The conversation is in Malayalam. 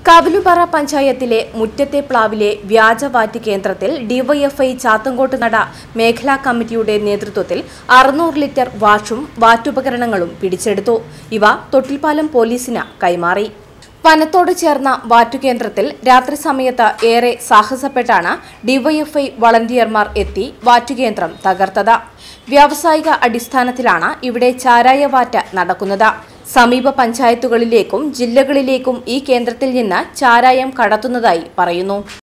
കവലുപാറ പഞ്ചായത്തിലെ മുറ്റത്തെ പ്ലാവിലെ വ്യാജവാറ്റ് കേന്ദ്രത്തിൽ ഡിവൈഎഫ്ഐ ചാത്തങ്കോട്ട് നട മേഖലാ കമ്മിറ്റിയുടെ നേതൃത്വത്തിൽ അറുന്നൂറ് ലിറ്റർ വാഷും വാറ്റുപകരണങ്ങളും പിടിച്ചെടുത്തു ഇവ തൊട്ടിൽപ്പാലം പോലീസിന് കൈമാറി വനത്തോട് ചേർന്ന വാറ്റുകേന്ദ്രത്തിൽ രാത്രി സമയത്ത് ഏറെ സാഹസപ്പെട്ടാണ് ഡിവൈഎഫ്ഐ വളണ്ടിയർമാർ എത്തി വാറ്റുകേന്ദ്രം തകർത്തത് വ്യാവസായിക അടിസ്ഥാനത്തിലാണ് ഇവിടെ ചാരായ വാറ്റ് നടക്കുന്നത് സമീപ പഞ്ചായത്തുകളിലേക്കും ജില്ലകളിലേക്കും ഈ കേന്ദ്രത്തിൽ നിന്ന് ചാരായം കടത്തുന്നതായി പറയുന്നു